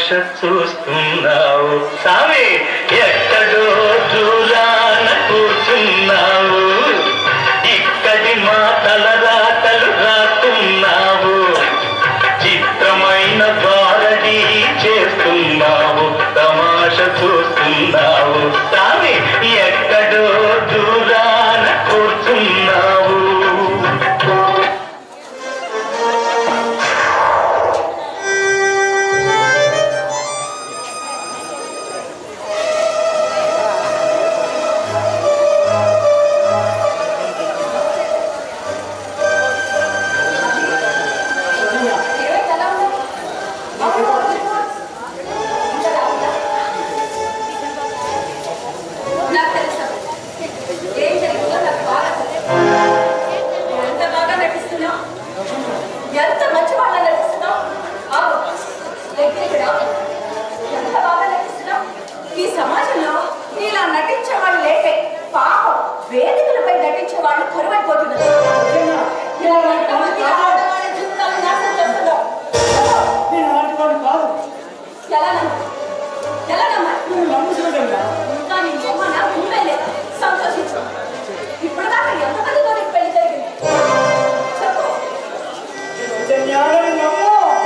చూస్తున్నావు స్వామి ఎక్కడో దూరాన కూర్చున్నావు ఇక్కడి మాటల రాతలు రాస్తున్నావు చిత్రమైన బారడి చేస్తున్నావు తమాష చూస్తున్నావు స్వామి ఎక్కడో దూరాన కూర్చున్నావు ఏమైంది అలా ఉన్నావు? అప్పుడు ఇంకా రావుదా? నాకు తెలుసా ఏం జరిగిందో నాకు బాగా తెలుసు. ఎంత బాగా నటిస్తున్నావు ఎంత మంచి వాళ్ళ నటిస్తున్నావు ఆగు. దగ్గరికి రా. ఎంత బాగా నటిస్తున్నావు ఈ సమాజంలో ఇలా నటించే వాళ్ళు లేకే పాపం వేదికలపై నటించే వాళ్ళు కరువైపోతున్నారు ఇలా నటించి ఆడవాళ్ళ జీవితాలను నాశనం చేస్తున్నావు నేను అలాంటి వాడిని కాదు ఎలా నమ్మ ఎలా నమ్మ నువ్వు నమ్ముతున్నావుగా ఇంకా నీ మొహన ఉండే లేదు సంతోషించు ఇప్పుడు దాకా ఎంతమందితో నీకు పెళ్లి జరిగింది చెప్పు జ్ఞానం నమ్ము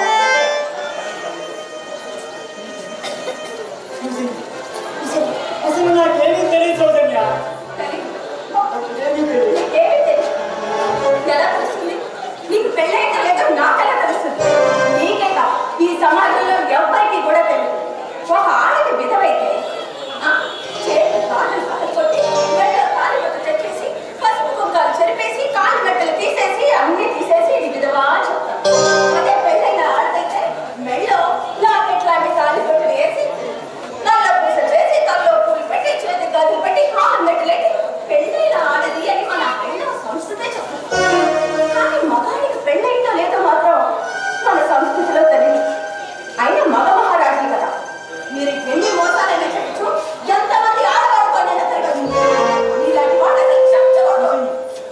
అసలు నాకేమీ తెలియదు చౌదన్య తెలియదు. ఏమీ తెలియదు నీకేమీ తెలియదు. ఎలా తెలుస్తుంది నీకు పెళ్ళైతే లేదో నాకెలా తెలుస్తుంది నీకే కాదు ఈ సమాజంలో ఎవ్వరికీ కూడా తెలియదు ఒక ఆడది విధవైతే ఆ, చేతి కాళ్ళు పట్టుకొట్టి మెడలో తాళి బొట్టు తెచ్చేసి పసుపు కుంకాలు చెరిపేసి కాళ్ళు మెట్టలు తీసేసి అన్ని తీసేసి ఇది విధవా అని చెప్తారు అదే పెళ్ళైన ఆడదైతే మెళ్ళో లాకెట్ లాంటి తాళి బొట్టు వేసి నల్ల పూసలు వేసి తల్లో పూలు పెట్టి చేతి గదులు పెట్టి కాళ్ళు మెట్టలేటి పెళ్ళైన ఆడది అని మన పెళ్ళ సంస్కృతే చెప్తుంది కానీ మగానికి పెళ్ళైందో లేదో మాత్రం మన సంస్కృతిలో తెలియదు అయినా మగ మహారాజులు కదా మీరు ఎన్ని మోసాలైనా చెప్పచ్చు ఎంతమంది ఆడవారు కొనైనా తిరగచ్చు ఇలాంటి వాళ్ళకి చెప్తాడు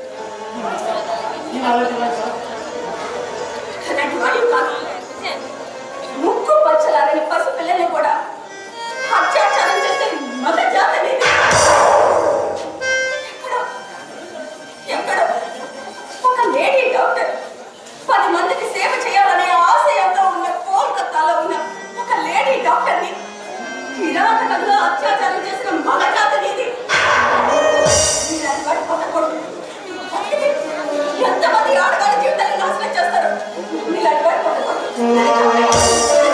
నేను అలాంటి వాడిని కాదు అలాంటి వాడిని కాదు ముక్కు పచ్చలారని పసి పిల్లల్ని కూడా అత్యాచారం చేసే మగ జాతని ఎక్కడో ఎక్కడో ఒక లేడీ డాక్టర్ పది మందికి సేవ చేయాలనే ఆశయంతో ఉన్న కోల్కతాలో ఉన్న ఒక లేడీ డాక్టర్ని కిరాతకంగా అత్యాచారం చేసిన మగ జాతని ఇది ఇలాంటి వాడు పక్కకూడదు ఎంతమంది ఆడవాళ్ళ జీవితాన్ని నాశనం చేస్తారు ఇలాంటి వాడు పక్కకూడదు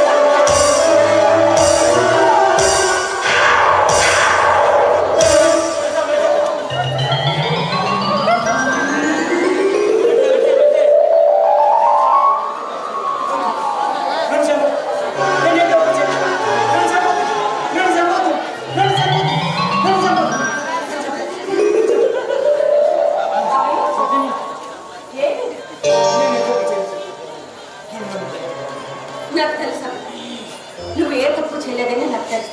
నన్ను చంపదు నేను ఏం తప్పు చేయను నన్ను చంపదు నన్ను చంపదు నన్ను చంపదు నన్ను చంపదు ఏంటి నేను ఏం తప్పు చేయను నాకు తెలుసా నువ్వు ఏ తప్పు చేయలేదని నాకు తెలుసు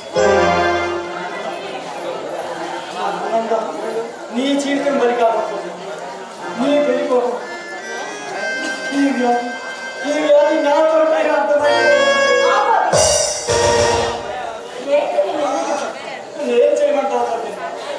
ఆనందం నీ జీవితం బలి కాకపోతే నీ వెళ్ళిపోవడం ఈ వ్యాధి ఈ వ్యాధి నాతో అర్థమైంది ఆగు. ఏంటి నేను ఎందుకు చెప్పాను? ఏం చేయమంటావు తల్లి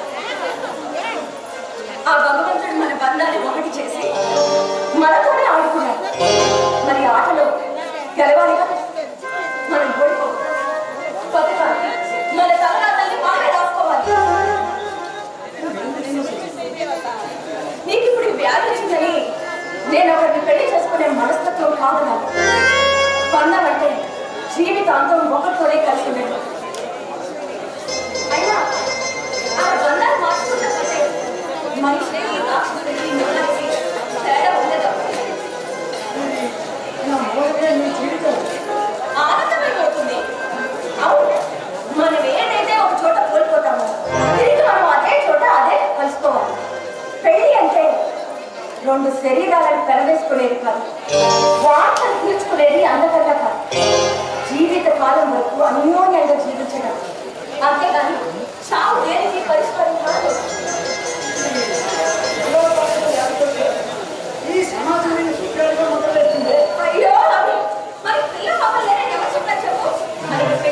ఆ భగవంతుడు మన బంధాన్ని ఒకటి చేసి మనతోనే ఆడుకున్నాడు మరి ఆటలో గెలవాలిగా మనం ఓడిపోవాలి బతకాలి మన తలరాతల్ని మనమే రాసుకోవాలి నీకు ఇప్పుడు ఈ వ్యాధి వచ్చిందని నేను ఒకరిని పెళ్లి చేసుకునే మనస్తత్వం కాదు నాకు బంధం అంటే జీవితాంతం ఒకరితోనే కలిసి ఉండేది అయినా ఆ బంధాలు మార్చుకుంటే మనిషి రాక్షసుడికి మనిషికి తేడా ఉండదు నా మూలకే నీ జీవితం ఆనందమైపోతుంది అవును మనం ఏదైతే ఒక చోట కోల్పోతామో తిరిగి మనం అదే చోట అదే కలుసుకోవాలి పెళ్లి అంటే రెండు శరీరాలను పెరవేసుకునేది కాదు వార్తలు తీర్చుకునేది అందకన్నా కాదు జీవిత కాలం వరకు అన్యోన్యంగా జీవించడం అంతేగాని చావు దేనికి పరిష్కారం కాదు ఈ సమాజాన్ని శుభ్రంగా మొదలెట్టింది అయ్యో రవి, మరి పిల్ల పాప లేరని ఎవరు చెప్పారు చెప్పు? మరి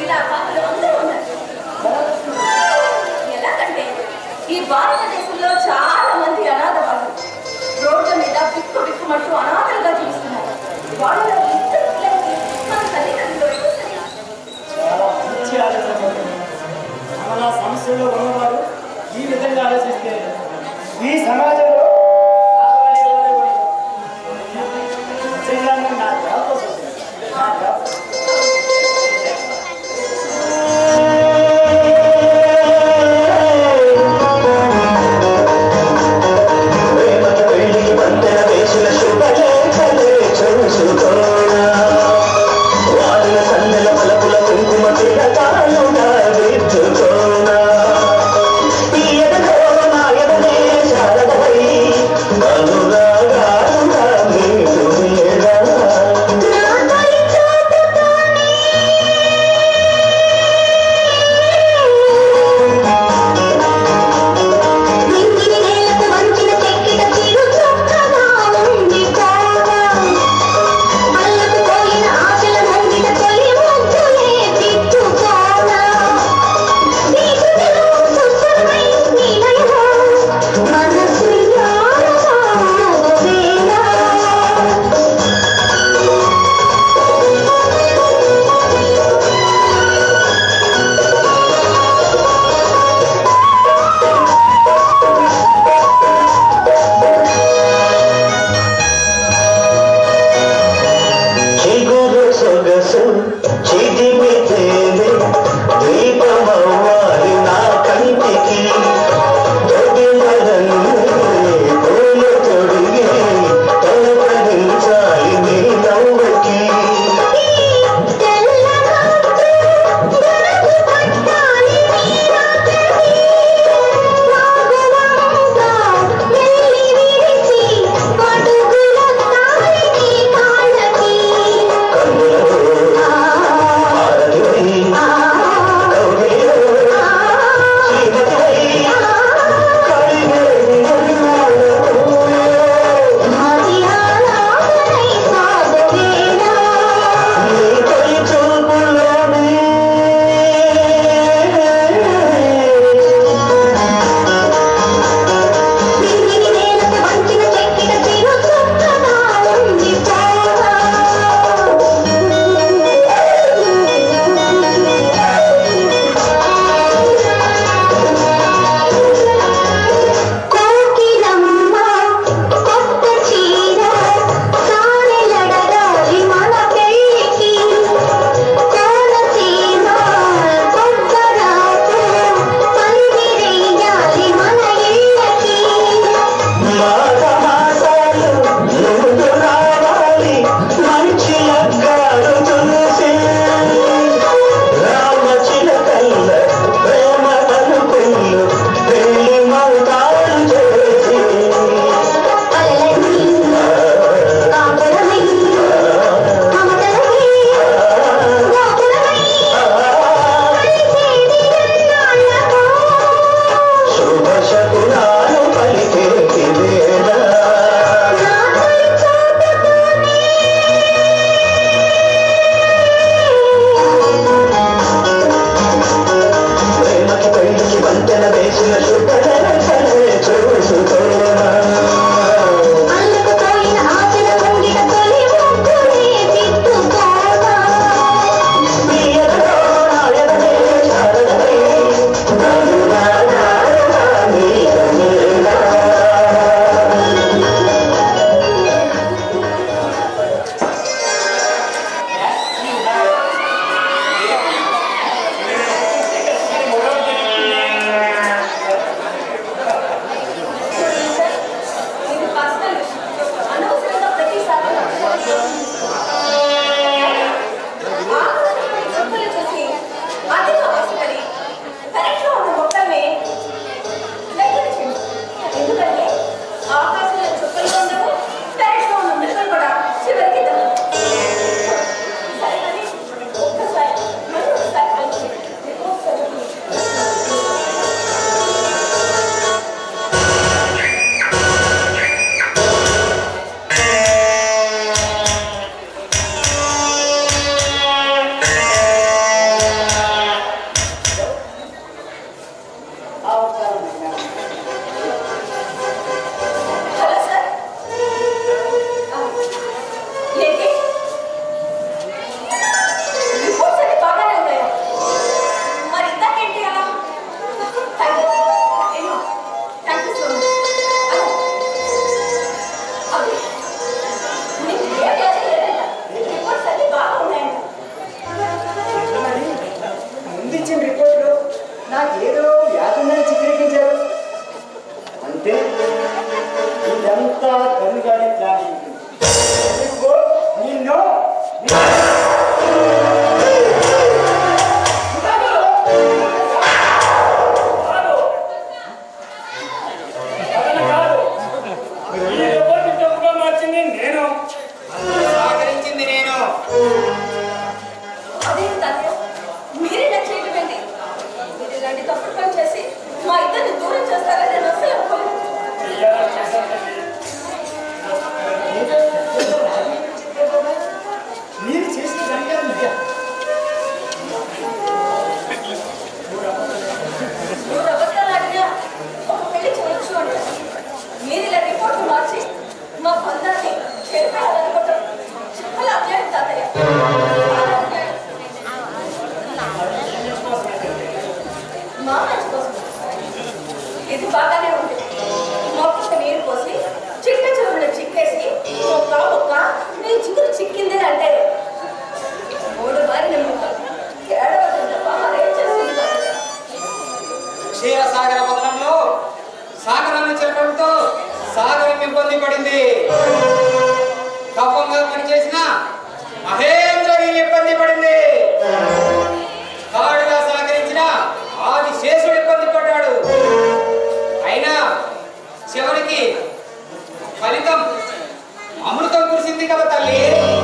పుట్టింది కదా తల్లి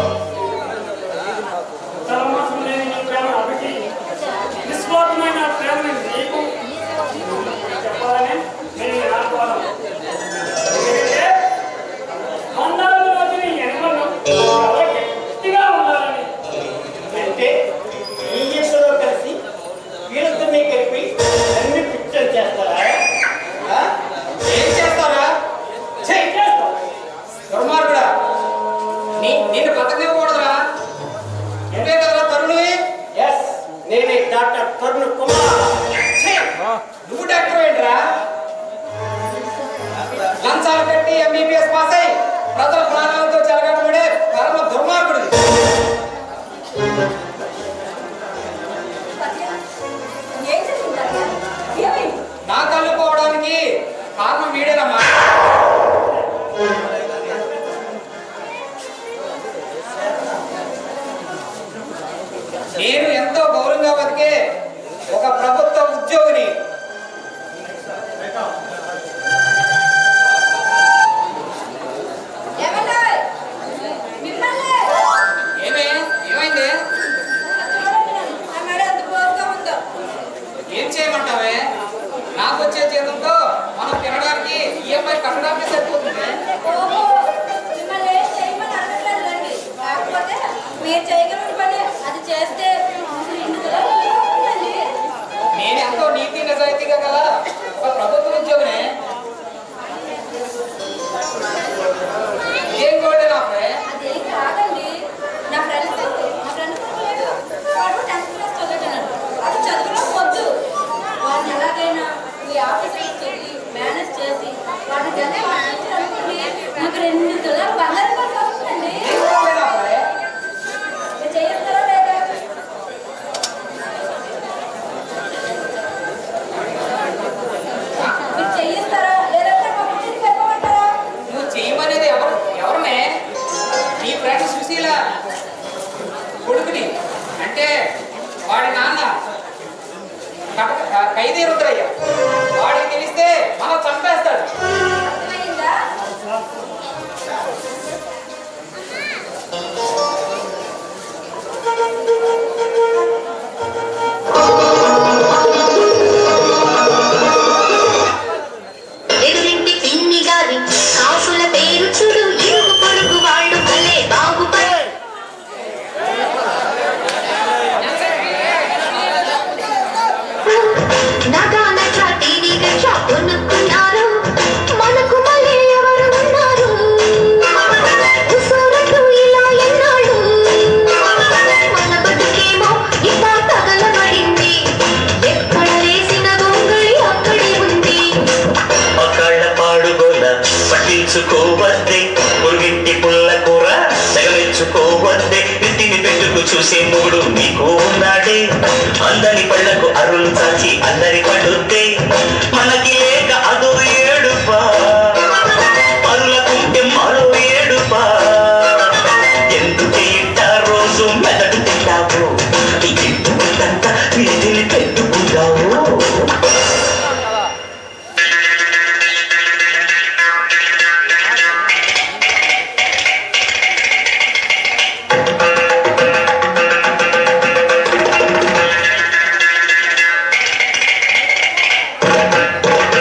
తలమాసం లేని నీ ప్రేమ అభికి నిస్వార్థమైన ప్రేమని నీకు చెప్పాలని నేను ఈ ఆహ్వానం ఎందుకంటే వందల రోజుని ఎనభను చాలా గట్టిగా ఉండాలని అంటే ఈ ఇద్దరు కలిసి వీళ్ళిద్దరిని కలిపి అన్ని పిక్చర్ చేస్తారా ఆ? ఏం చేస్తారా చెయ్ చేస్తాం దుర్మార్గుడా నీ నిన్ను బతకనివ్వకూడదురా నువ్వే కదరా తరుణువి ఎస్ నేనే డాక్టర్ తరుణ్ కుమార్ ఛీ! నువ్వు డాక్టర్ ఏంట్రా లంచాలు కట్టి ఎంబీబీఎస్ పాస్ అయి ప్రజల ప్రాణాలతో చెలగటముడే పరమ దుర్మార్గుడు సత్య, ఏం చేస్తుంటారు ఏమైంది నా కళ్ళు పోవడానికి కారణం వీడేనమ్మా నేను ఎంతో గౌరవంగా బతికే ఒక ప్రభుత్వ ఉద్యోగిని ఏమన్నా మిమ్మల్ని ఏమే ఏమైంది చూడండి నన్ను. నా మెడ ఎంత బోరుగా ఉందో ఏం చేయమంటావే నాకు వచ్చే జీతంతో మనం తినడానికి ఈఎంఐ కట్టడానికి సరిపోతుంది ఓహో మిమ్మల్ని ఏం చేయమని అనట్లేదు రండి కాకపోతే మీరు చేయగలిగిన పని అది చేస్తే అసలు ఇందులో ఉందండి నేను ఎంతో నీతి నిజాయితీగా గల ఒక ప్రభుత్వ ఉద్యోగినే ఏం కోటే నాపే అదేం కాదండి నా ఫ్రెండ్ నా ఫ్రెండ్ వాడు టెన్త్ క్లాస్ చదువుతున్నాడు వాడు చదువులో పొద్దు వాడిని ఎలాగైనా మీ ఆఫీస్కి వెళ్ళి మేనేజ్ చేసి వాడిని కనుక మేనేజ్ అనుకోండి నాకు రెండు తులాలు బంగారం కలిసి వస్తుందండి ఏం కోటే నాపే మీరు చేయిస్తారా లేదా మీరు చేయిస్తారా లేదంటే మా ఇంటికి వెళ్ళమంటారా నువ్వు చేయమనేది ఎవరు ఎవరినే నీ ఫ్రెండ్ సుశీల కొడుకుని అంటే వాడి నాన్న కట- ఖైదీ రుద్రయ్య వాడికి తెలిస్తే మనం చంపేస్తాడు అర్థమైందా ఎదురింటి పిన్ని గారి కాసుల పేరు చూడు ఇరుగు పొరుగు వాళ్ళు భలే బాగుపడి నగా నచ్చ టీవీ గచ్చ కొనుక్కున్నారు మనకు మళ్ళీ ఎవరు ఉన్నారు ఉసూరట్లు ఇలా ఎన్నాళ్ళు మన బతుకేమో ఇలా తగలబడింది ఎక్కడ వేసిన గొంగళి అక్కడే ఉంది ఒకళ్ళ పాడుగోల పట్టించుకోవద్దే పురుగింటి పుల్ల కూర తెగమెచ్చుకోవద్దే ఇంటిని పెట్టుకు చూసే మూడు నీకు ఉన్నాడే అందని పళ్ళకు అరులు చాచి అందరి పడుద్దే మనకి లేక అదో ఏడుపా పరులకుంటే మరో ఏడుపా ఎందుకు ఇంట రోజు మెదడు తింటావు ఇంటింతా వీధిని పెట్టుకుంటావు ఆ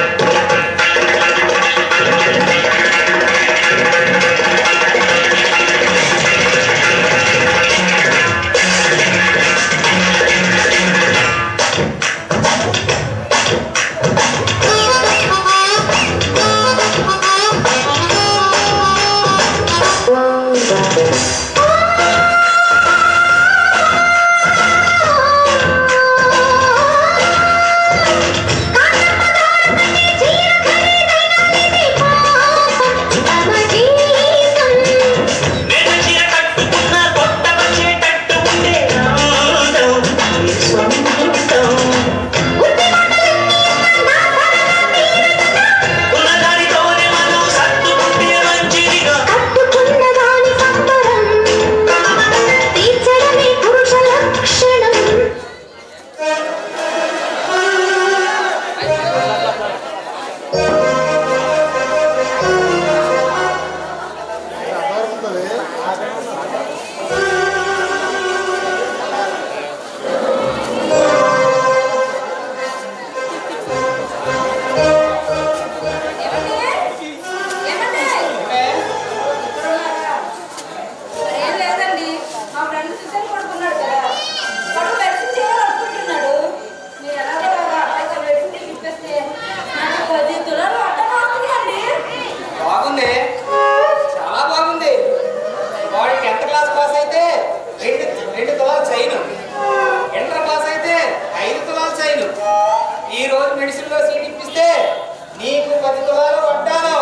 రోజు మెడిసిన్ లో సీట్ ఇప్పిస్తే నీకు పది తులాలు పడ్డాను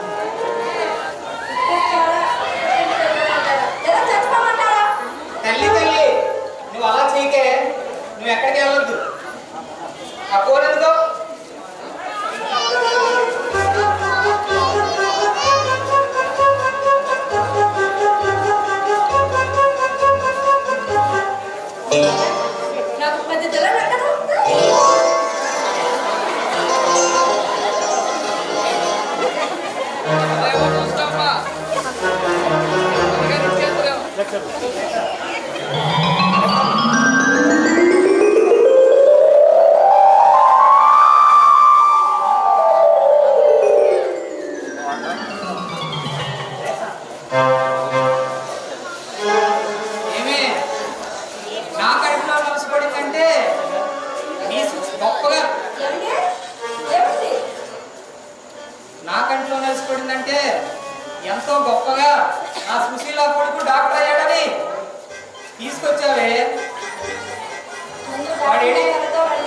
ఎలా చచ్చిపోమంటారా తల్లి తల్లి నువ్వు అలా చేయకే నువ్వు ఎక్కడికి వెళ్ళొద్దు ఆ ఫోన్ ఎందుకో నాకు పది తులాలు ఎక్కడ ఏమి నా కడుపులో మనసుపడిందంటే నీ గొప్పగా ఏమిటి? ఏమిటి? నా కంట్లో కలిసిపడిందంటే ఎంతో గొప్పగా నా సుశీల కొడుకు డాక్టర్ అయ్యాడని తీసుకొచ్చావే ముందు వాడేడి? డాక్టర్ గారితో వెళ్ళి.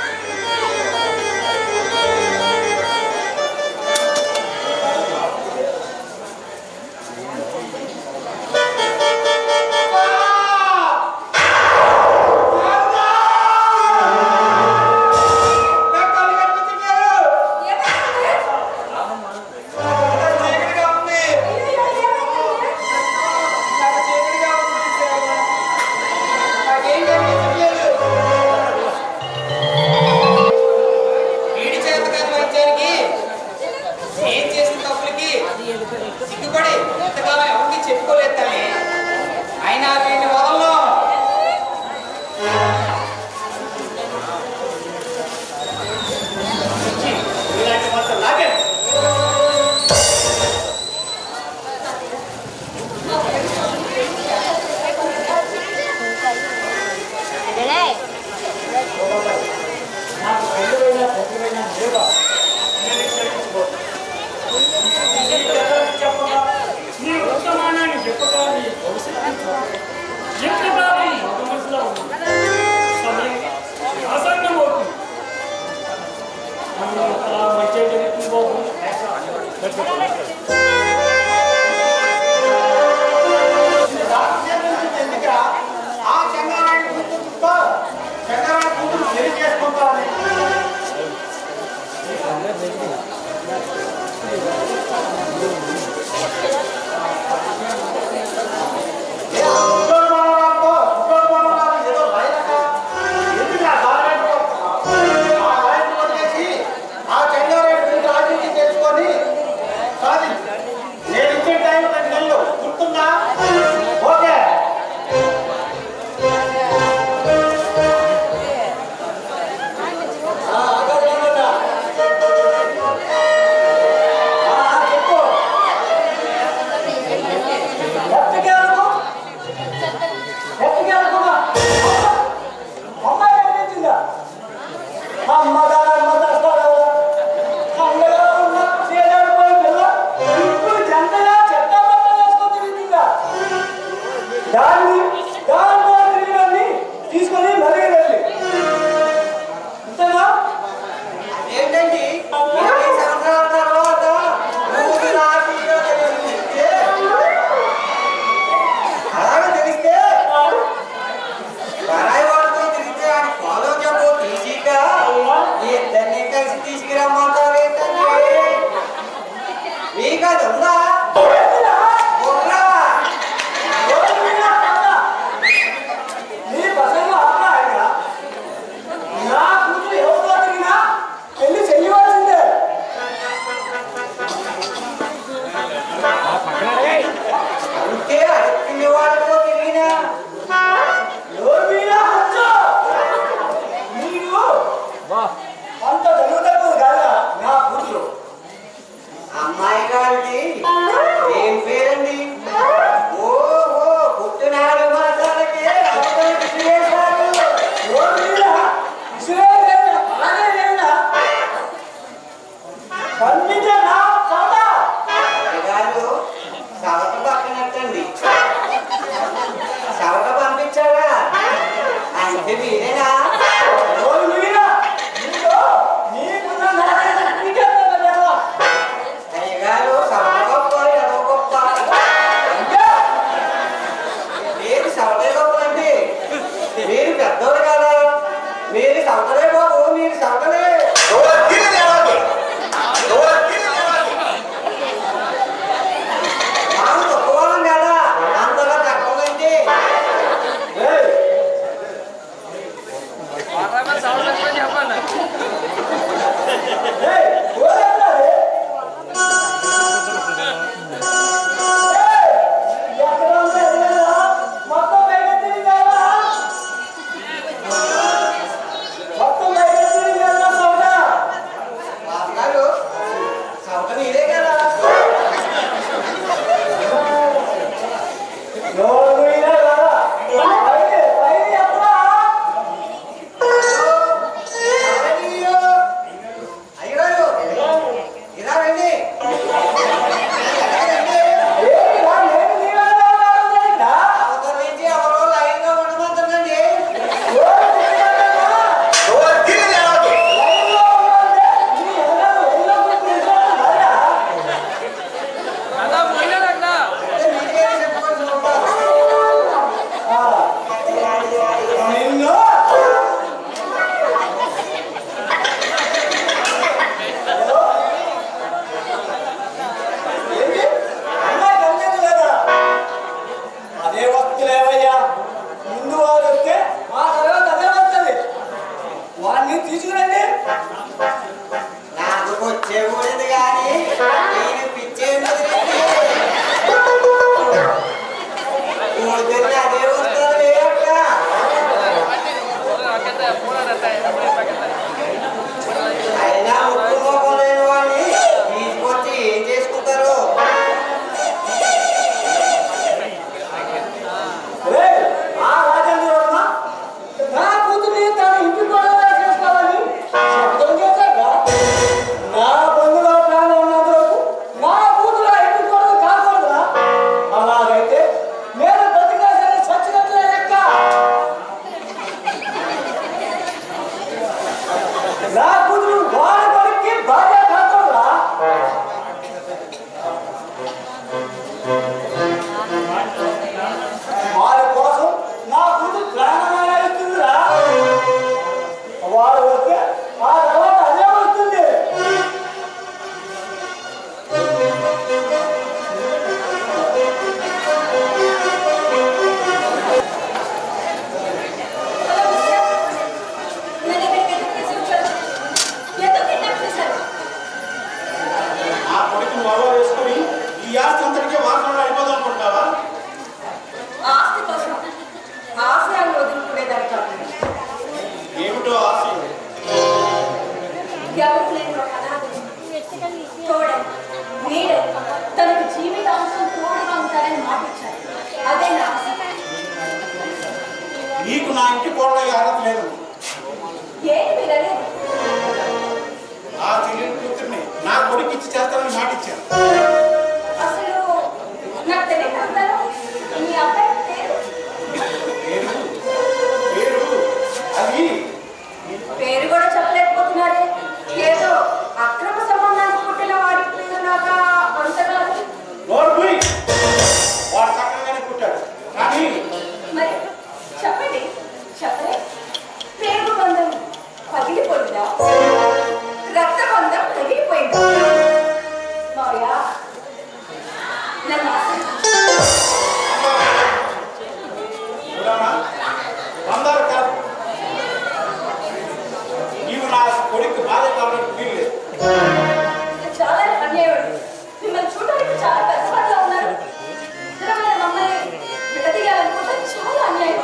నా కళ్ళు కనిపించట్లేదు. ఏమైంది? నాకు చీకటిగా ఉంది. అయ్యో, ఏమైంది? నాకు చీకటిగా ఉంది చూసావా? నాకేం కనిపించట్లేదు. వీడి చేతకాని వైద్యానికి ఏం చేసిన తప్పులకి సిగ్గుపడి ఇంతకాలం ఎవరికి చెప్పుకోలేదు తల్లి అయినా వీడిని వదలను ఇలాంటి మాత్రం నాకే నాకు పెళ్ళిపోయినా తగ్గిపోయినా లేవా నేను క్షమించబోతు నీ పెద్దలకు చెప్పగా నీ వర్తమానాన్ని చెప్పగా నీ భవిష్యత్తు చెప్పగా నీ మగ మనసులో ఉంది సమయం ఆసన్నమవుతుంది నన్ను అలా మంచి జరుగుతుంది బాబు ఆ చంద్రనారాయణ కూతురుతో చంద్రనారాయణ కూతురు పెళ్లి చేసుకుంటారని నేను ఇచ్చే టైం పది నెలలు గుర్తుందా ఓకే ఆ, ఆగదు, ఆగదు. ఆ, చెప్పు. ఎక్కడికి వెళ్ళకు? ఎక్కడికి వెళ్ళకుమా? అమ్మాయి కనిపించిందా? అమ్మగారు, అమ్మగారు, కండగా ఉన్న చీరాడిపోయిన పిల్ల ఇప్పుడు జంటగా చెత్త బట్ట వేసుకొని తిరిగిందా? దాన్ని దాంట్లో తిరిగినన్ని తీసుకొని మళ్ళీ వెళ్ళి అంతేనా ఏంటండి ఇరవై సంవత్సరాల తర్వాత ఊరు రాశిలో తెలిస్తే అలాగే తెలిస్తే పరాయి వాళ్ళతో తిరిగితే ఆయన ఫాలో చెప్పు ఈజీగా ఈ ఇద్దరిని కలిసి తీసుకురమ్మంటారేంటండి మీకు అది ఉందా ఉందా? నీ పసంగా అమ్మాయిగా నా కూతురు ఎవరితో తిరిగినా పెళ్లి చెయ్యవలసిందే అంటే అడుక్కునే వాళ్ళతో తిరిగినా ఎవరు మీరా హంచు మీరు అంత తెలుగు తక్కువ కాదా నా కూతురు అమ్మాయి గారిది ఏం పేరండి ఓహో పుట్టినాడు మాసాలకే అవతల విసిరేశారు. ఎవరు మీరా ఇసురేనా అలాగే లేదా కనిపించే నా చోట గారు సవట పక్కనట్టండి సవట పంపించారా అంటే మీరేనా ఎవరు మీరా నీకు నీ అదే వస్తులేవయ్యా ముందు వారు వస్తే మా తర్వాత అదే వస్తుంది వాడిని తీసుకురండి నాకు వచ్చేకూడదు కానీ నేను పిచ్చేది కూతుర్ని అదే వస్తుంది అక్క అయినా ఒప్పుకోలేని వాడిని తీసుకొచ్చి ఏం చేసుకుంటారు రేయ్, ఆ రాజేంద్ర వర్మ నా కూతుర్ని తన ఇంటి గొడవ చేసుకోవాలని శబ్దం చేశాక నా బంధువుల ప్రాణం ఉన్నంత వరకు నా కూతురు ఆ ఇంటి గొడవ కాకూడదా అలాగైతే నేను బతికేసరి చచ్చినట్లే లెక్క నా కూతురు వాడి కొడుక్కి భార్య కాకూడదా వారి కోసం నా కూతురు ప్రాణమైన ఇస్తుందిరా వాడు వస్తే ఆ తర్వాత అదే వస్తుంది నన్ను ఇక్కడికి ఎందుకు తీసుకొచ్చారు? ఎందుకు కిడ్నాప్ చేశారు? ఆ కొడుకు మొదలు వేసుకుని ఈ ఆస్తి అంతటికే వాసనలో అయిపోదాం అనుకుంటావా ఆస్తి కోసం ఆశయాన్ని వదులుకునేదాన్ని కాదు ఏమిటో ఆస్తి ఎవరు లేని ఒక అనాథని తోడే నీడే తనకు జీవితాంతం తోడుగా ఉంటారని మాటిచ్చారు అదే నా ఆశ నీకు నా ఇంటి కోడలయ్యే అర్హత లేదు ఏంటి మీరు అనేది ఆ చెల్లెలి కూతుర్ని నా కొడుకు ఇచ్చి చేస్తానని మాట ఇచ్చాను అసలు నాకు తెలియదు మీ అబ్బాయి పేరు పేరు పేరు అది పేరు కూడా చెప్పలేకపోతున్నారే ఏదో అక్రమ సంబంధానికి పుట్టిన వాడి పేరు నాక అంతగా నోర్ముయ్ వాడు సక్రంగానే పుట్టాడు కానీ మరి చెప్పండి చెప్పలే ప్రేమ బంధం పగిలిపోయిందా రక్త బంధం తగిలిపోయిందా మావయ్య నన్ను ఆశీర్వదించు. చూడమ్మా బంగారు కాదు నీవు నా కొడుకు బాధ కావాలని వీల్లేదు ఇది చాలా అన్యాయం మిమ్మల్ని చూడడానికి చాలా పెద్దవాళ్ళ ఉన్నారు ఇద్దరమైన మమ్మల్ని విడదీయాలనుకుంటే చాలా అన్యాయం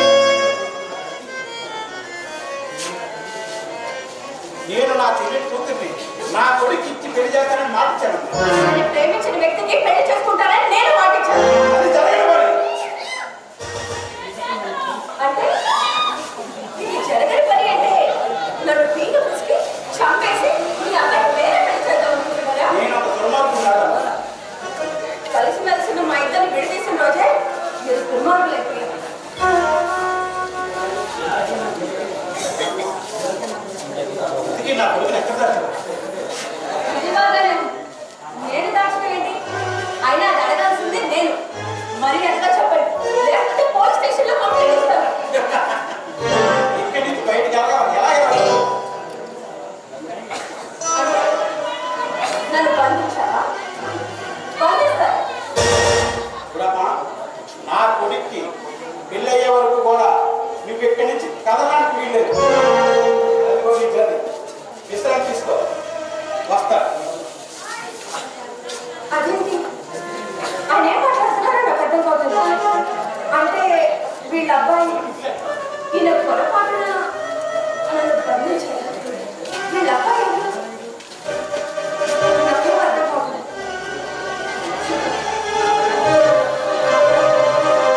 నేను నా చెల్లెలి కూతుర్ని నా కొడుకు ఇచ్చి పెళ్లి చేస్తానని మాట ఇచ్చాను నన్ను ప్రేమించిన వ్యక్తికి పెళ్లి చేసుకుంటానని నేను మాటించాను అది జరగదు మరి అంటే ఇది జరగని పని అంటే నన్ను పీక పిసికి చంపేసి మీ అబ్బాయి వేరే పెళ్లి చేద్దాం అనుకుంటున్నారా నేను ఒక దుర్మార్గుడు కాదు కలిసి మెలిసిన మా ఇద్దరిని విడదీసిన రోజే మీరు దుర్మార్గులు అయిపోయారు ఇంతకీ నా కొడుకుని ఎక్కడ దాచావు? ఇది బాగానే ఉంది. నేను దాచడం ఏంటి అయినా అది అడగాల్సింది నేను మరి అడగా చెప్పండి లేకపోతే పోలీస్ స్టేషన్లో కంప్లైంట్ ఇస్తాను ఇక్కడి నుంచి బయటికి వెళ్ళాలి ఎలా వెళ్ళాలి నన్ను బంధించారా బంధిస్తారా చూడమ్మా నా కొడుక్కి పెళ్ళి అయ్యే వరకు కూడా నువ్వు ఇక్కడి నుంచి కదలడానికి వీల్లేదు అదిగో నీ జర్నీ విశ్రాంతి తీసుకో వస్తా అదేంటి ఆయన ఏం మాట్లాడుతున్నారో నాకు అర్థం కావట్లేదు అంటే వీళ్ళ అబ్బాయి ఈయన పొరపాటున నన్ను బంధించారు వీళ్ళ అబ్బాయి ఎవరు? నాకేం అర్థం కావట్లేదు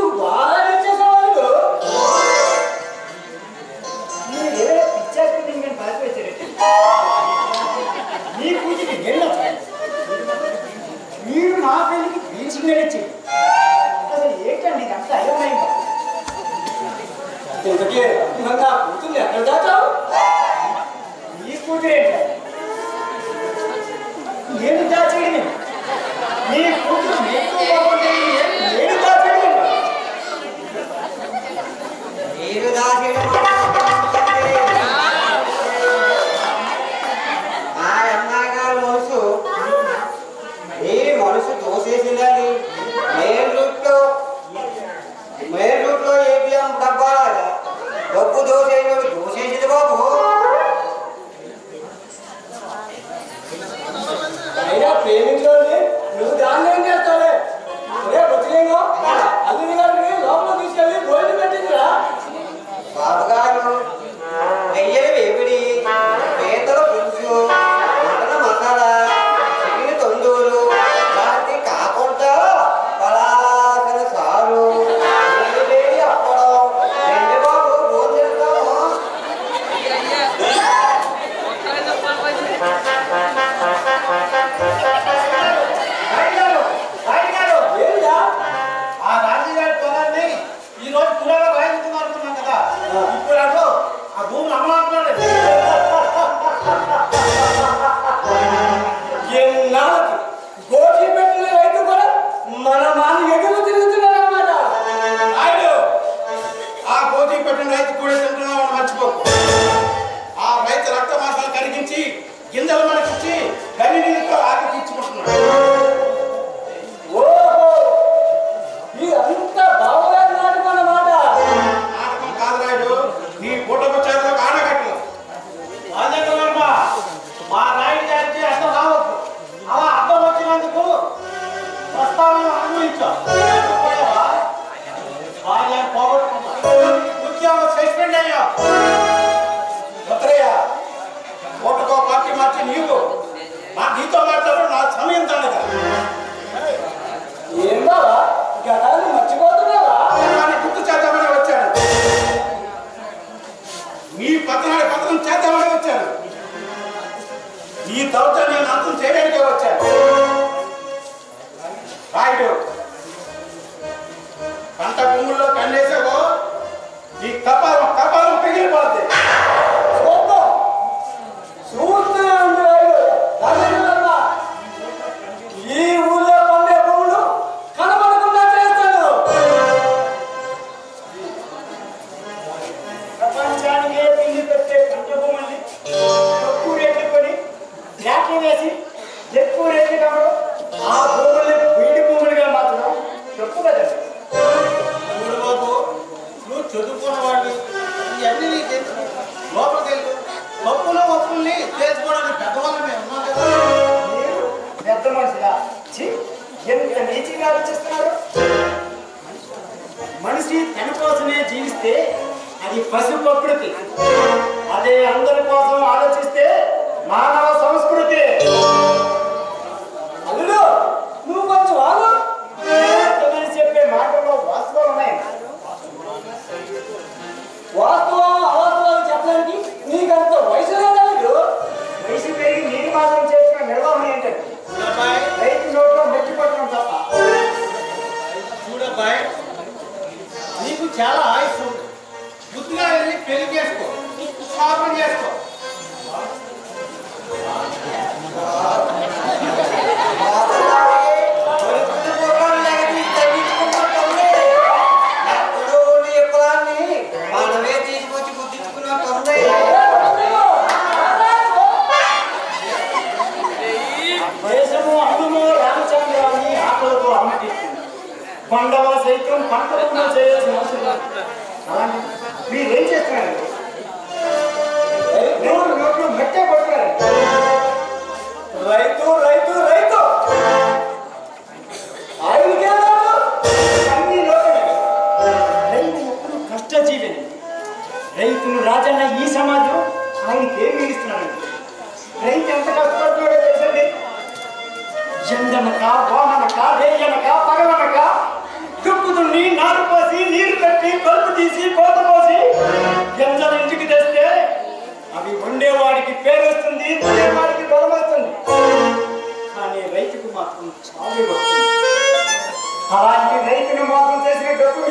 నువ్వు బాగా నచ్చేసేవాళ్ళు మీరు ఏదైనా పిచ్చాకి నేను పారిపోయారంటే మీ పూజకి నేను మీరు మా పెళ్లికి బీచింగ్ నడిచింది అసలు ఏంటండి ఇదంతా అయోమయంగా ఇంతకీ మరి నా కూతుర్ని ఎక్కడ దాచావు నీ కూతురు ఏంటి నేను దాచేయడం ఏంటి? నీ కూతురు నీకు బాగుంటే నేను- నేను దాచేయడం ఏంటి? మీరు దాచేయడం మా అమ్మాయి గారి మనసు మీ మనసు దోసేసిందని మెయిన్ రూట్లో మెయిన్ రూట్లో ఏటీఎం డబ్బా డబ్బు దోసేసిన దోసేసింది బాబు అయినా ప్రేమించోని నువ్వు దాన్ని ఏం చేస్తావే ఒరే బతిలేమో అల్లుడి గారిని లోపల తీసుకెళ్ళి భోజనం పెట్టిందిరా బాబు గారు నెయ్యలు వేపిడి పీతల పులుసు మటన్ మసాలా చికెన్ తొందూరు రాత్రి కాకుండా పలాసన సారు వేడి వేడి అప్పడం రెండు బాబు రోజు తింటాము అడిగారు అడిగారు ఏంటా ఆ రాజుగారి పొలాన్ని ఈ రోజు పురాగా రాయించుకుందాం అనుకున్నాం కదా ఇప్పుడు అటు ఆ భూమిని అమ్మలాడుతున్నాడు ఎన్నాళ్ళకి గోచి పెట్టిన రైతు కూడా మన మాని ఎదురు తిరుగుతున్నాడు అన్నమాట ఆయన ఆ గోధి పెట్టిన రైతు కూడా తింటున్నామని మర్చిపోకు ఆ రైతు రక్త మాసాలు కరిగించి గింజలు మనకిచ్చి గని నీళ్ళతో ఆకి ఇచ్చుకుంటున్నాడు ఓహో ఇదంతా బావగారి నాటకం అన్నమాట నాటకం కాదు రాయుడు నీ పూటకు చేతులకు ఆడగట్టలు రాజేంద్రవర్మ మా రాయుడు గారికి అర్థం రావద్దు అలా అర్థం వచ్చినందుకు ప్రస్తావన అనుభవించాం భార్య పోగొట్టుకున్నా ఉద్యోగం సస్పెండ్ అయ్యా ఉత్తరయ్య ఓటుకో పార్టీ మార్చి నీవు నా నీతో మాట్లాడు నా సమయం తండగా ఏం బావా గతాన్ని మర్చిపోతున్నావా కానీ గుర్తు చేద్దామని వచ్చాను మీ పతనాడు పతనం చేద్దామని వచ్చాను ఈ దౌర్జన్యాన్ని అంతం చేయడానికే వచ్చాను రాయుడు పంట భూముల్లో కన్నేసావో ఈ కపాలం కపాలం పిగిలిపోద్ది చూద్దాం చూస్తూనే ఉంది రైలు రాజేంద్రవర్మ ఈ ఊళ్ళో పండే భూములు కనబడకుండా చేస్తాడు ప్రపంచానికే తిండి పెట్టే పంట భూముల్ని తక్కువ రేట్లు కొని జాకీ వేసి ఎక్కువ రేట్లు కావడం ఆ భూముల్ని వీడి భూములుగా మార్చడం తప్పు కదండి చూడు బాబు నువ్వు చదువుకున్న వాడు ఇవన్నీ నీకు తెలుసు లోపలికి వెళ్ళు తప్పులు ఒప్పుల్ని తెలుసుకోవడానికి పెద్దవాళ్ళు మేము ఉన్నాం కదా మీరు పెద్ద మనిషిగా ఛీ, ఎంత నీచిగా ఆలోచిస్తున్నారు మనిషి తన కోసమే జీవిస్తే అది పశు ప్రకృతి అదే అందరి కోసం ఆలోచిస్తే మానవ సంస్కృతి అల్లుడు నువ్వు కొంచెం ఆగు పెద్ద మనిషి చెప్పే మాటల్లో వాస్తవాలు ఉన్నాయి వాస్తవం అవాస్తవాలు చెప్పడానికి నీకంత వయసు లేదా నీకు? వయసు పెరిగి నీరు మాత్రం చేసిన నిర్వహణ ఏంటంటే చూడబ్బాయ్ రైతు నోట్లో మెట్టి పట్టడం తప్ప చూడబ్బాయ్ నీకు చాలా ఆయుష్ ఉంది బుద్ధిగా వెళ్ళి పెళ్లి చేసుకో శాపం చేసుకో మనమే తీసుకొచ్చి గుర్తించుకున్నట్టుంది దేశము అందులో రామచంద్రాన్ని ఆకలితో అమ్మటిస్తుంది పండవ సైతం పంట పండుగ చేయాల్సిన అవసరం లేదు. అలాంటి మీరేం చేస్తున్నారు రైతు నోట్లు మెట్టే కొట్టారు రైతు రైతు రైతు ఆయనకే రాదు. అన్ని లోకమే. రైతు ఎప్పుడు కష్టజీవి రైతును రాజన్న ఈ సమాజం ఆయనకి ఏం మిగిస్తున్నాడు రైతు ఎంత కష్టపడుతున్నాడో తెలుసండి ఎండనక వాననక రేయనక పగలనక దుక్కుదున్ని నారు పోసి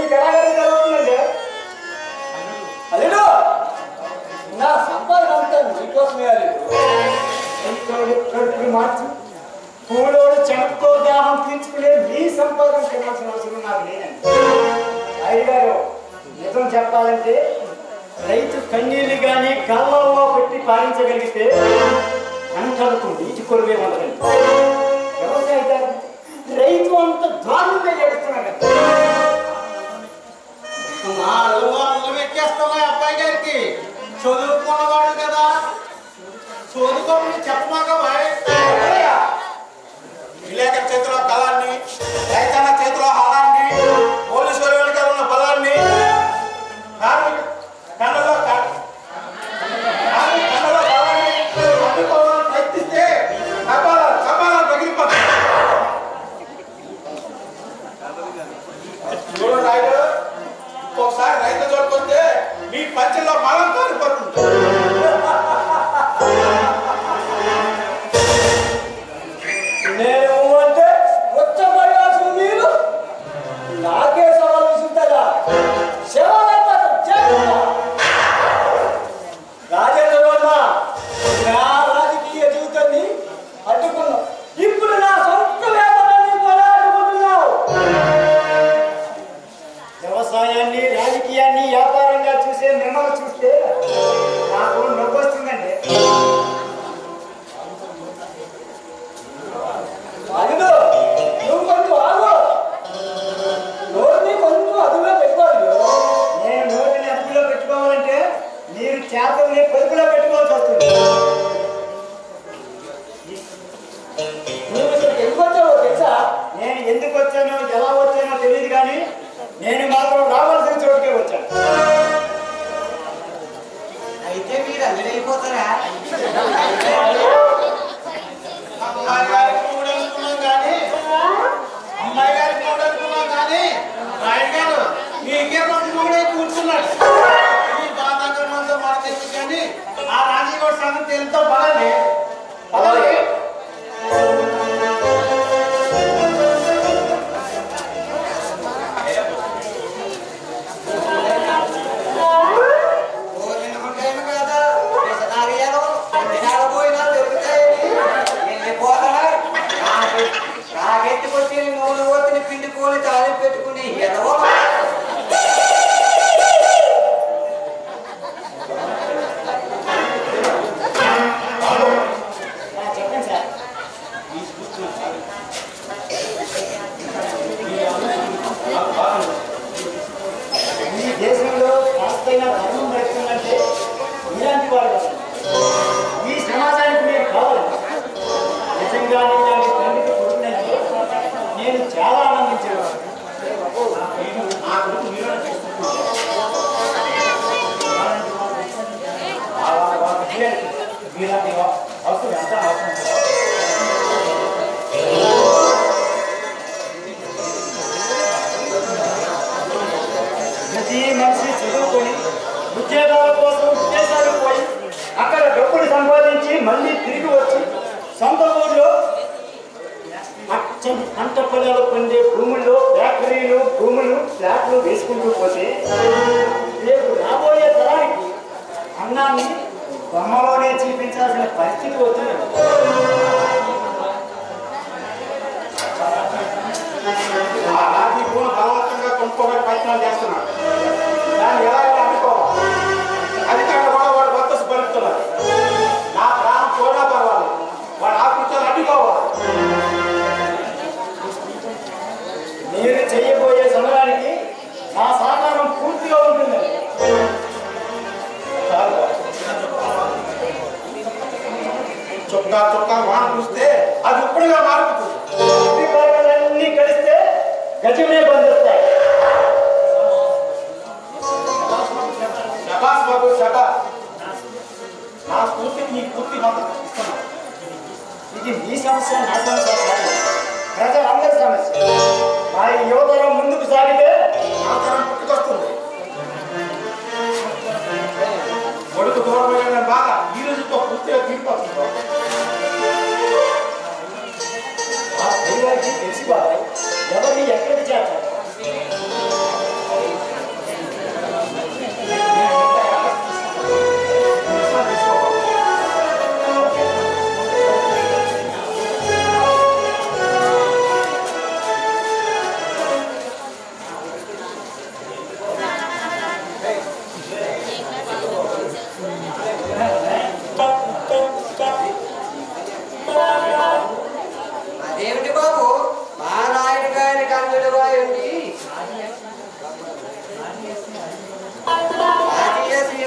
నీకు ఎలాగైనా జరుగుతుందండి అల్లుడు నా సంపాదన అంతా నీకోసమే అల్లుడు కడుపులు మార్చి పూలోడు చెమటతో దాహం తీర్చుకునే మీ సంపాదన తినాల్సిన అవసరం నాకు లేదండి అయ్యగారు నిజం చెప్పాలంటే రైతు కన్నీళ్ళు కానీ కళ్ళల్లో పెట్టి పాలించగలిగితే అంతలకు నీటి కొరవే ఉండదండి వ్యవసాయదారు రైతు అంత దారుణంగా ఏడుస్తున్నాడు నాలుగు వందలు ఎక్కేస్తావా అబ్బాయి గారికి చదువుకున్నవాడు కదా చదువుకోమని చెప్పమాక బాయ్ విలేకరు చేతిలో కళాన్ని రైతన్న చేతిలో హాలాన్ని పోలీసు వారి వెనకాల ఉన్న బలాన్ని కార్మిక కళ్ళలో క- కార్మిక కళ్ళలో బలాన్ని అడ్డుకోవాలని ప్రయత్నిస్తే కపాల కపాల పగిలిపోతాయి చూడండి రాయుడు ఒకసారి రైతు చోటుకొస్తే మీ పంచంలో మలం కాలిపోతుంది నేను అంటే ఉచ్చబడాల్సిన మీరు నాకే సవాల్ విసురుతారా శివాలైపోతాం జాగ్రత్త రాజేంద్ర వర్మ నా రాజకీయ జీవితాన్ని అడ్డుకున్నావు ఇప్పుడు నా సొంత వ్యాపారాన్ని కూడా అడ్డుకుంటున్నావు వ్యవసాయాన్ని రాజకీయాన్ని వ్యాపారంగా చూసే మిమ్మల్ని చూస్తే నాకు నవ్వు వస్తుందండి అదిగో నువ్వు కొంచెం ఆగు నోటిని కొంచెం అదుపులో పెట్టుకోవాలి నేను నోటిని అదుపులో పెట్టుకోవాలంటే మీరు చేతుల్ని పొదుపులో పెట్టుకోవాల్సి వస్తుంది నువ్వు ఇక్కడికి ఎందుకు వచ్చావో తెలుసా నేను ఎందుకు వచ్చానో ఎలా వచ్చానో తెలియదు కానీ నేను మాత్రం రావాల్సిన చోటుకే వచ్చాను అయితే మీరు అన్నీ అయిపోతారా అమ్మాయి గారికి మూడు అనుకున్నాం కానీ అమ్మాయి గారికి మూడు అనుకున్నాం కానీ రాయుడు గారు మీకే రెండు మూడే కూర్చున్నాడు ఈ బాధాకరణంతో మనకి కానీ ఆ రాజీగౌడ్ సంగతి తెలుతో పదండి పదండి ఊరినుకుంటేను కదా విసనారియాలు దినాలు పోయినా దొరుకుతాయి వెళ్ళిపోతారా నాకెత్తుకొచ్చి నూనె ఓతిని పిండుకొని తాళి పెట్టుకుని ఎదవో చెప్పండి సార్ ఈ దేశంలో కాస్తైనా ధర్మం పెడుతుందంటే ఇలాంటి వారు కాదు. ఈ సమాజానికి మీరు కావాలి నిజంగా ఇలాంటి తండ్రికి కొడుకునంటే నేను చాలా ఆనందించేవాడు ఆ గురించి మీరే చూసుకుంటున్నారు. ఆ వాళ్ళ వాళ్ళ పిల్లలకి మీలాంటి వా- అవసరం ఎంత అవసరం ప్రతి మనిషి చదువుకొని ఉద్యోగాల కోసం విదేశాలకు పోయి అక్కడ డబ్బులు సంపాదించి మళ్ళీ తిరిగి వచ్చి సొంత ఊళ్ళో అచ్చం పంట పొలాలు పొందే భూముల్లో ఫ్యాక్టరీలు భూములు ఫ్లాట్లు వేసుకుంటూ పోతే రేపు రాబోయే తరానికి అన్నాన్ని బొమ్మలోనే చూపించాల్సిన పరిస్థితి వచ్చింది ఆ రాజీ భూమి బలవంతంగా కొనుక్కోవడానికి ప్రయత్నాలు చేస్తున్నాడు దాన్ని ఎలా ఎలా అనుకోవాలి అధికారులు కూడా వాడు వర్తసు పలుకుతున్నారు నా ప్రాణం పోయినా పర్వాలేదు వాడు ఆకృత్యాలు అడ్డుకోవాలి మీరు చేయబోయే సమయానికి నా సహకారం పూర్తిగా ఉంటుందండి చాలు. చొక్కా చొక్కా వాన చూస్తే అది ఇప్పుడుగా మారుతుంది అన్ని కలిస్తే గజ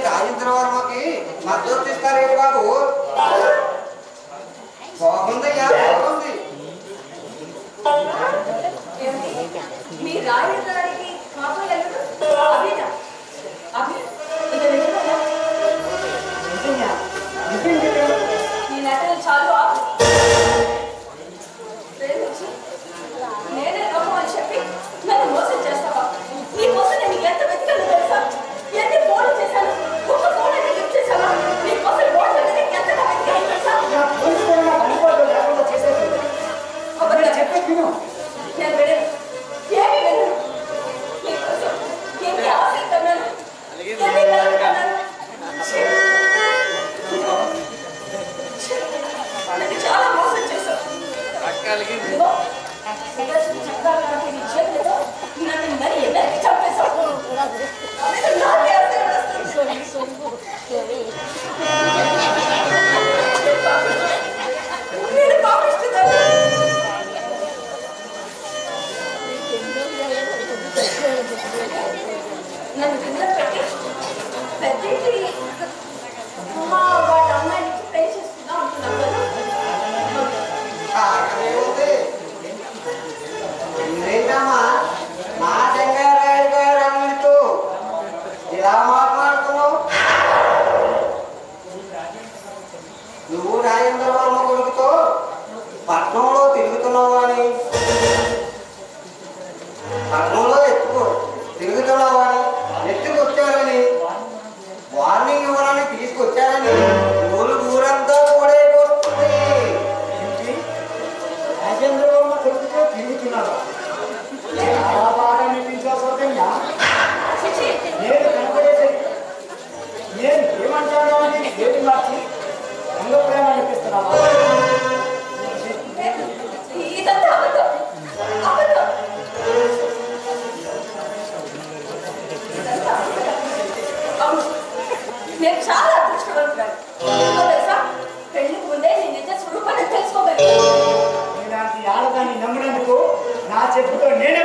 రాజేంద్ర వర్మకి మద్దతు ఇస్తారేంటి బాబు బాగుందయ్యా బాగుంది ఏమిటి? మీ రాజేంద్రానికి కాబోయే అల్లుడు అభినా? అభి, ఇది నిజమేనా? నిజంగా నిజం చెప్పాను నీ నటన చాలు ఆపు. ప్రేమించి, నేనే లోకం అని చెప్పి నన్ను మోసం చేస్తావా నీ కోసం నేను ఎంత వెతికాను తెలుసా ఎన్ని ఫోన్లు చేశాను ఒక్క ఫోన్ అయితే లిఫ్ట్ చేశావా నీ కోసం ఫోన్ అనేది ఎంతగా వెతికాను తెలుసా నా పోలీసులు నాకు అందుబాటులో లేకుండా చేసేది ఒకటి చెప్పే విను నేను వినను ఏమీ వినను నీకోసం ఎన్ని ఆశలు కన్నాను ఎన్ని కలలు కన్నాను ఛీ! ఛీ! నన్ను చాలా మోసం చేశావు ఇదిగో, సుదర్శన చక్రాలు లాంటి నీ చేతులతో నన్ను మరి ఎన్నరికి చంపేశావు అది నాకే అసలు వస్తుంది. నేను పాపిస్తున్నాను నన్ను కింద పెట్టి పెద్దింటి మా వాళ్ళ అమ్మాయికి పెళ్లి చేసుకుందాం అనుకున్నాం కదా కాకనే ఉంది ఏంటమ్మా మా చెంగారాయుడు గారు అమ్ముతూ ఇలా మాట్లాడుతున్నావు నువ్వు రాజేంద్ర వర్మ కొడుకుతో పట్నంలో తిరుగుతున్నావు అని పట్నంలో ఎత్తుకో తిరుగుతున్నావు అని ఎత్తుకొచ్చారని వార్నింగ్ ఇవ్వడానికి తీసుకొచ్చారని ఊరు ఊరంతా కూడా వస్తుంది ఏంటి రాజేంద్ర వర్మ కొడుకుతో తిరుగుతున్నాడు చాలా బాగా అనిపించావు సౌకర్య చిచి నేను కనపడేసరికి నేను ఏమంటానో అని ఏది మార్చి దొంగ ప్రేమ అనిపిస్తున్నావా ఇదంతా అబద్ధం అబద్ధం ఇదంతా అబద్ధం. అవును నేను చాలా అదృష్టవంతురాలు ఎందుకో తెలుసా పెళ్లికి ముందే నీ నిజ స్వరూపాన్ని తెలుసుకోగలను ఇలాంటి ఆడదాన్ని నమ్మినందుకు నా చెప్పుతో నేను